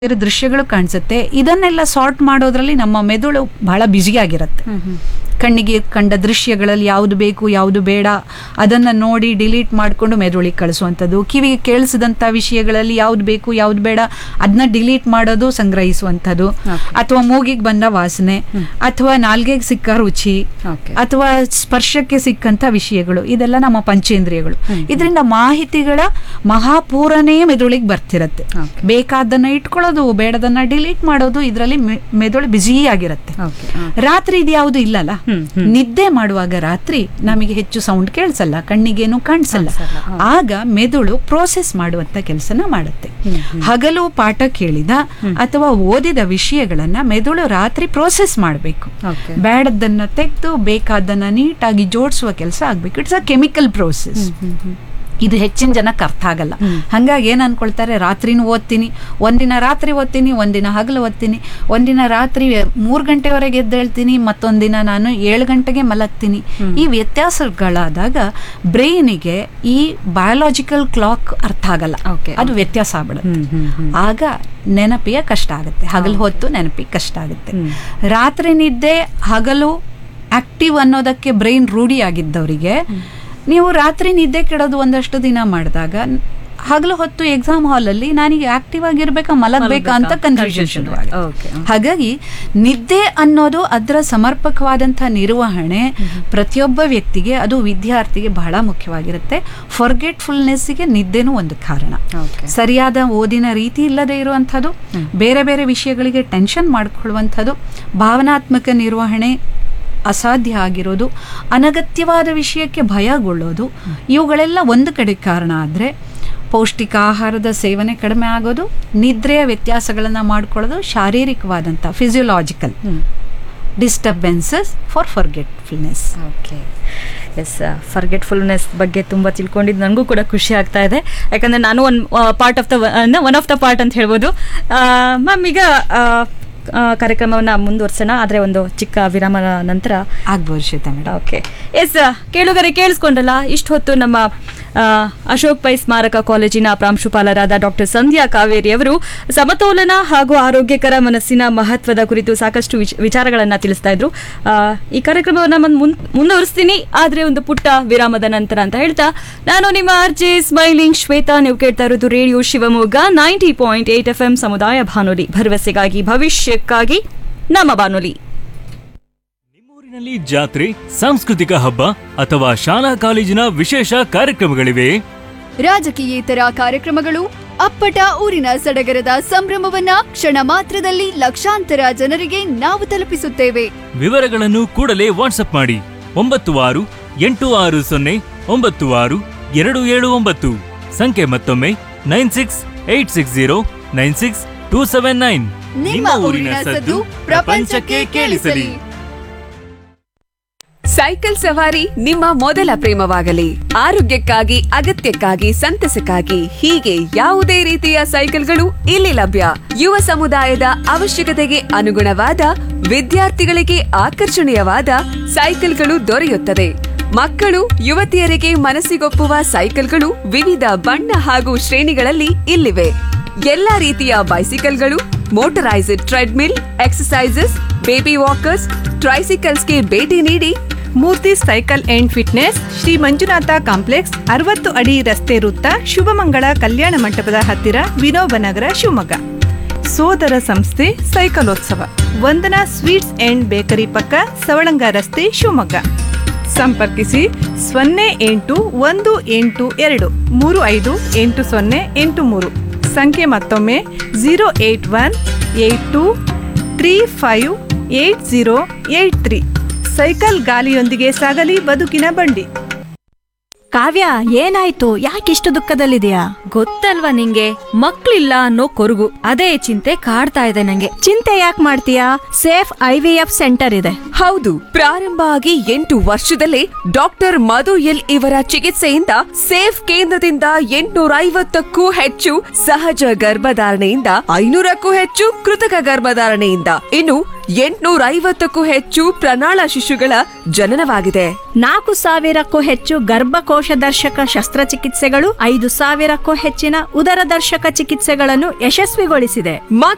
ಬೇರೆ ದೃಶ್ಯಗಳು ಕಾಣಿಸುತ್ತೆ ಇದನ್ನೆಲ್ಲ ಸಾರ್ಟ್ ಮಾಡೋದ್ರಲ್ಲಿ ನಮ್ಮ ಮೆದುಳು ಬಹಳ ಬ್ಯುಸಿಯಾಗಿರುತ್ತೆ ಕಣ್ಣಿಗೆ ಕಂಡ ದೃಶ್ಯಗಳಲ್ಲಿ ಯಾವುದು ಬೇಕು ಯಾವುದು ಬೇಡ ಅದನ್ನು ನೋಡಿ ಡಿಲೀಟ್ ಮಾಡಿಕೊಂಡು ಮೆದುಳಿಗೆ ಕಳಿಸುವಂಥದ್ದು ಕಿವಿಗೆ ಕೇಳಿಸಿದಂಥ ವಿಷಯಗಳಲ್ಲಿ ಯಾವುದು ಬೇಕು ಯಾವುದು ಬೇಡ ಅದನ್ನ ಡಿಲೀಟ್ ಮಾಡೋದು ಸಂಗ್ರಹಿಸುವಂಥದ್ದು ಅಥವಾ ಮೂಗಿಗೆ ಬಂದ ವಾಸನೆ ಅಥವಾ ನಾಲ್ಗೆಗೆ ಸಿಕ್ಕ ರುಚಿ Okay. ಅಥವಾ ಸ್ಪರ್ಶಕ್ಕೆ ಸಿಕ್ಕಂಥ ವಿಷಯಗಳು ಇದೆಲ್ಲ ನಮ್ಮ ಪಂಚೇಂದ್ರಿಯಗಳು ಇದರಿಂದ ಮಾಹಿತಿಗಳ ಮಹಾಪೂರನೇ ಮೆದುಳಿಗೆ ಬರ್ತಿರತ್ತೆ Okay. ಬೇಕಾದನ್ನ ಇಟ್ಕೊಳ್ಳೋದು ಬೇಡದನ್ನ ಡಿಲೀಟ್ ಮಾಡೋದು ಇದರಲ್ಲಿ ಮೆದುಳು ಬ್ಯುಸಿ ಆಗಿರುತ್ತೆ ಓಕೆ ರಾತ್ರಿ ಇದು ಯಾವುದು ಇಲ್ಲಲ್ಲ ಹ್ಮ್, ಹ್ಮ್. ನಿದ್ದೆ ಮಾಡುವಾಗ ರಾತ್ರಿ ನಮಗೆ ಹೆಚ್ಚು ಸೌಂಡ್ ಕೇಳಿಸಲ್ಲ ಕಣ್ಣಿಗೇನು ಕಾಣಿಸಲ್ಲ ಕಾಣಿಸಲ್ಲ, ಹೌದು. ಆಗ ಮೆದುಳು ಪ್ರೋಸೆಸ್ ಮಾಡುವಂತ ಕೆಲಸನ ಮಾಡುತ್ತೆ ಹಗಲು ಪಾಠ ಕೇಳಿದ ಅಥವಾ ಓದಿದ ವಿಷಯಗಳನ್ನ ಮೆದುಳು ರಾತ್ರಿ ಪ್ರೋಸೆಸ್ ಮಾಡಬೇಕು ಓಕೆ ಬೇಡದನ್ನ ತೆಗೆದು ಬೇಕಾದನ್ನ ನೀಟಾಗಿ ಜೋಡಿಸುವ ಕೆಲಸ ಆಗ್ಬೇಕು ಇಟ್ಸ್ ಅ ಕೆಮಿಕಲ್ ಪ್ರೋಸೆಸ್ ಇದು ಹೆಚ್ಚಿನ ಜನಕ್ಕೆ ಅರ್ಥ ಆಗಲ್ಲ ಹಂಗಾಗಿ ಏನ್ ಅನ್ಕೊಳ್ತಾರೆ ರಾತ್ರಿನೂ ಓದ್ತೀನಿ ಒಂದಿನ ರಾತ್ರಿ ಓದ್ತೀನಿ ಒಂದಿನ ಹಗಲು ಓದ್ತೀನಿ ಒಂದಿನ ರಾತ್ರಿ ಮೂರು ಗಂಟೆವರೆಗೆ ಎದ್ದೇಳ್ತೀನಿ ಮತ್ತೊಂದಿನ ನಾನು ಏಳು ಗಂಟೆಗೆ ಮಲಗ್ತೀನಿ ಈ ವ್ಯತ್ಯಾಸಗಳಾದಾಗ ಬ್ರೈನಿಗೆ ಈ ಬಯೋಲಾಜಿಕಲ್ ಕ್ಲಾಕ್ ಅರ್ಥ ಆಗಲ್ಲ Okay. ಅದು ವ್ಯತ್ಯಾಸ ಆಗ್ಬಿಡುತ್ತೆ ಹ್ಮ್, ಹ್ಮ್, ಹ್ಮ್. ಆಗ ನೆನಪಿಗೆ ಕಷ್ಟ ಆಗುತ್ತೆ ಹಗಲು ಹೊತ್ತು ನೆನಪಿಗೆ ಕಷ್ಟ ಆಗುತ್ತೆ ರಾತ್ರಿ ನಿದ್ದೆ ಹಗಲು ಆಕ್ಟಿವ್ ಅನ್ನೋದಕ್ಕೆ ಬ್ರೈನ್ ರೂಢಿ ಆಗಿದ್ದವರಿಗೆ ನೀವು ರಾತ್ರಿ ನಿದ್ದೆ ಕೆಡೋದು ಒಂದಷ್ಟು ದಿನ ಮಾಡಿದಾಗ ಹಗಲು ಹೊತ್ತು ಎಕ್ಸಾಮ್ ಹಾಲಲ್ಲಿ ನಾನೀಗ ಆಕ್ಟಿವ್ ಆಗಿರ್ಬೇಕಾ ಮಲಗ್ಬೇಕಾ ಅಂತ ಮಲಗ್ಬೇಕಾ? ಕನ್ಫ್ಯೂಷನ್ Confusion ಆಗುತ್ತೆ. Okay. ಹಾಗಾಗಿ ನಿದ್ದೆ ಅನ್ನೋದು ಅದರ ಸಮರ್ಪಕವಾದಂಥ ನಿರ್ವಹಣೆ ಪ್ರತಿಯೊಬ್ಬ ವ್ಯಕ್ತಿಗೆ ಅದು ವಿದ್ಯಾರ್ಥಿಗೆ ಬಹಳ ಮುಖ್ಯವಾಗಿರುತ್ತೆ ಫಾರ್ಗೆಟ್ಫುಲ್ನೆಸ್ಸಿಗೆ ನಿದ್ದೆನೂ ಒಂದು ಕಾರಣ Okay. ಸರಿಯಾದ ಓದಿನ ರೀತಿ ಇಲ್ಲದೆ ಇರುವಂಥದ್ದು ಬೇರೆ ಬೇರೆ ವಿಷಯಗಳಿಗೆ ಟೆನ್ಷನ್ ಮಾಡ್ಕೊಳ್ಳುವಂಥದ್ದು ಭಾವನಾತ್ಮಕ ನಿರ್ವಹಣೆ ಅಸಾಧ್ಯ ಆಗಿರೋದು ಅನಗತ್ಯವಾದ ವಿಷಯಕ್ಕೆ ಭಯಗೊಳ್ಳೋದು ಇವುಗಳೆಲ್ಲ ಒಂದು ಕಡೆ ಕಾರಣ ಆದರೆ ಪೌಷ್ಟಿಕ ಆಹಾರದ ಸೇವನೆ ಕಡಿಮೆ ಆಗೋದು ನಿದ್ರೆಯ ವ್ಯತ್ಯಾಸಗಳನ್ನು ಮಾಡ್ಕೊಳ್ಳೋದು ಶಾರೀರಿಕವಾದಂಥ physiological disturbances for forgetfulness okay yes forgetfulness ಬಗ್ಗೆ ತುಂಬ ತಿಳ್ಕೊಂಡಿದ್ದು ನನಗೂ ಕೂಡ ಖುಷಿ ಆಗ್ತಾ ಇದೆ ಯಾಕಂದರೆ ನಾನು one part of the one of the part ಅಂತ ಹೇಳ್ಬೋದು ಮ್ಯಾಮ್ ಈಗ ಕಾರ್ಯಕ್ರಮವನ್ನು ಮುಂದುವರ್ಸೋಣ ಆದರೆ ಒಂದು ಚಿಕ್ಕ ವಿರಾಮದ ನಂತರ ಆಗ್ಬೋದು ಶ್ವೇತಾ ಮೇಡಮ್ ಓಕೆ ಎಸ್ ಕೇಳುಗರೆ ಕೇಳಿಸ್ಕೊಂಡಲ್ಲ ಇಷ್ಟು ಹೊತ್ತು ನಮ್ಮ ಆ, ಅಶೋಕ್ ಪೈ ಸ್ಮಾರಕ ಕಾಲೇಜಿನ ಪ್ರಾಂಶುಪಾಲರಾದ ಡಾಕ್ಟರ್ ಸಂಧ್ಯಾ ಕಾವೇರಿ ಅವರು ಸಮತೋಲನ ಹಾಗೂ ಆರೋಗ್ಯಕರ ಮನಸ್ಸಿನ ಮಹತ್ವದ ಕುರಿತು ಸಾಕಷ್ಟು ವಿಚ- ವಿಚಾರಗಳನ್ನ ತಿಳಿಸ್ತಾ ಇದ್ರು ಆ, ಈ ಕಾರ್ಯಕ್ರಮವನ್ನು ನಾನು ಮುನ್ ಮುಂದುವರಿಸ್ತೀನಿ ಆದ್ರೆ ಒಂದು ಪುಟ್ಟ ವಿರಾಮದ ನಂತರ ಅಂತ ಹೇಳ್ತಾ ನಾನು ನಿಮ್ಮ ಆರ್ ಜೆ ಸ್ಮೈಲಿಂಗ್ ಶ್ವೇತಾ ನೀವು ಕೇಳ್ತಾ ಇರೋದು radio Shivamogga ninety point eight F M ಸಮುದಾಯ ಬಾನುಲಿ ಭರವಸೆಗಾಗಿ ಭವಿಷ್ಯಕ್ಕಾಗಿ ನಮ್ಮ ಬಾನುಲಿ ನಿಮ್ಮೂರಿನಲ್ಲಿ ಜಾತ್ರೆ ಸಾಂಸ್ಕೃತಿಕ ಹಬ್ಬ ಅಥವಾ ಶಾಲಾ ಕಾಲೇಜಿನ ವಿಶೇಷ ಕಾರ್ಯಕ್ರಮಗಳಿವೆ ರಾಜಕೀಯೇತರ ಕಾರ್ಯಕ್ರಮಗಳು ಅಪ್ಪಟ ಊರಿನ ಸಡಗರದ ಸಂಭ್ರಮವನ್ನ ಕ್ಷಣ ಮಾತ್ರದಲ್ಲಿ ಲಕ್ಷಾಂತರ ಜನರಿಗೆ ನಾವು ತಲುಪಿಸುತ್ತೇವೆ ವಿವರಗಳನ್ನು ಕೂಡಲೇ ವಾಟ್ಸಪ್ ಮಾಡಿ ಒಂಬತ್ತು ಆರು ಎಂಟು ಆರು ಸೊನ್ನೆ ಒಂಬತ್ತು ಆರು ಎರಡು ಏಳು ಒಂಬತ್ತು ಸಂಖ್ಯೆ ಮತ್ತೊಮ್ಮೆ nine six eight six zero nine six two seven nine ನಿಮ್ಮ ಊರಿನ ಸದ್ದು ಪ್ರಪಂಚಕ್ಕೆ ಕೇಳಿಸಲಿ ಸೈಕಲ್ ಸವಾರಿ ನಿಮ್ಮ ಮೊದಲ ಪ್ರೇಮವಾಗಲಿ ಆರೋಗ್ಯಕ್ಕಾಗಿ ಅಗತ್ಯಕ್ಕಾಗಿ ಸಂತಸಕ್ಕಾಗಿ ಹೀಗೆ ಯಾವುದೇ ರೀತಿಯ ಸೈಕಲ್ಗಳು ಇಲ್ಲಿ ಲಭ್ಯ ಯುವ ಸಮುದಾಯದ ಅವಶ್ಯಕತೆಗೆ ಅನುಗುಣವಾದ ವಿದ್ಯಾರ್ಥಿಗಳಿಗೆ ಆಕರ್ಷಣೀಯವಾದ ಸೈಕಲ್ಗಳು ದೊರೆಯುತ್ತದೆ ಮಕ್ಕಳು ಯುವತಿಯರಿಗೆ ಮನಸ್ಸಿಗೊಪ್ಪುವ ಸೈಕಲ್ಗಳು ವಿವಿಧ ಬಣ್ಣ ಹಾಗೂ ಶ್ರೇಣಿಗಳಲ್ಲಿ ಇಲ್ಲಿವೆ ಎಲ್ಲಾ ರೀತಿಯ ಬೈಸಿಕಲ್ಗಳು ಮೋಟರೈಸ್ಡ್ ಟ್ರೆಡ್ಮಿಲ್ ಎಕ್ಸಸೈಸಸ್ ಬೇಬಿ ವಾಕರ್ಸ್ ಟ್ರೈಸಿಕಲ್ಸ್ಗೆ ಭೇಟಿ ನೀಡಿ Murthy cycle and fitness Sri Manjunatha complex ಅರವತ್ತು ಅಡಿ ರಸ್ತೆ ವೃತ್ತ ಶುಭಮಂಗಳ ಕಲ್ಯಾಣ ಮಂಟಪದ ಹತ್ತಿರ ವಿನೋಬನಗರ ಶಿವಮೊಗ್ಗ ಸೋದರ ಸಂಸ್ಥೆ ಸೈಕಲೋತ್ಸವ ವಂದನಾ ಸ್ವೀಟ್ಸ್ ಅಂಡ್ ಬೇಕರಿ ಪಕ್ಕ ಸವಳಂಗ ರಸ್ತೆ ಶಿವಮೊಗ್ಗ ಸಂಪರ್ಕಿಸಿ ಸೊನ್ನೆ ಎಂಟು ಒಂದು ಎಂಟು ಎರಡು ಮೂರು ಐದು ಎಂಟು ಸೊನ್ನೆ ಎಂಟು ಮೂರು ಸಂಖ್ಯೆ ಮತ್ತೊಮ್ಮೆ zero eight one eight two three five eight zero eight three cycle ಗಾಲಿಯೊಂದಿಗೆ ಸಾಗಲಿ ಬದುಕಿನ ಬಂಡಿ ಕಾವ್ಯ ಏನಾಯ್ತು ಯಾಕಿಷ್ಟು ದುಃಖದಲ್ಲಿದೆಯಾ ಗೊತ್ತಲ್ವಾ ನಿಂಗೆ ಮಕ್ಳಿಲ್ಲ ಅನ್ನೋ ಕೊರಗು ಅದೇ ಚಿಂತೆ ಕಾಡ್ತಾ ಇದೆ ನಂಗೆ ಚಿಂತೆ ಯಾಕೆ ಮಾಡ್ತೀಯಾ safe I V F centre ಇದೆ ಹೌದು ಪ್ರಾರಂಭ ಆಗಿ ಎಂಟು ವರ್ಷದಲ್ಲೇ ಡಾಕ್ಟರ್ ಮಧು ಎಲ್ ಇವರ ಚಿಕಿತ್ಸೆಯಿಂದ ಸೇಫ್ ಕೇಂದ್ರದಿಂದ ಎಂಟುನೂರ ಐವತ್ತಕ್ಕೂ ಹೆಚ್ಚು ಸಹಜ ಗರ್ಭಧಾರಣೆಯಿಂದ ಐನೂರಕ್ಕೂ ಹೆಚ್ಚು ಕೃತಕ ಗರ್ಭಧಾರಣೆಯಿಂದ ಇನ್ನು ಎಂಟುನೂರ ಐವತ್ತಕ್ಕೂ ಹೆಚ್ಚು ಪ್ರಣಾಳ ಶಿಶುಗಳ ಜನನವಾಗಿದೆ ನಾಲ್ಕು ಸಾವಿರಕ್ಕೂ ಹೆಚ್ಚು ಗರ್ಭಕೋಶ ದರ್ಶಕ ಶಸ್ತ್ರಚಿಕಿತ್ಸೆಗಳು ಐದು ಸಾವಿರಕ್ಕೂ ಹೆಚ್ಚಿನ ಉದರ ದರ್ಶಕ ಚಿಕಿತ್ಸೆಗಳನ್ನು ಯಶಸ್ವಿಗೊಳಿಸಿದೆ ಮಕ್ಕಳ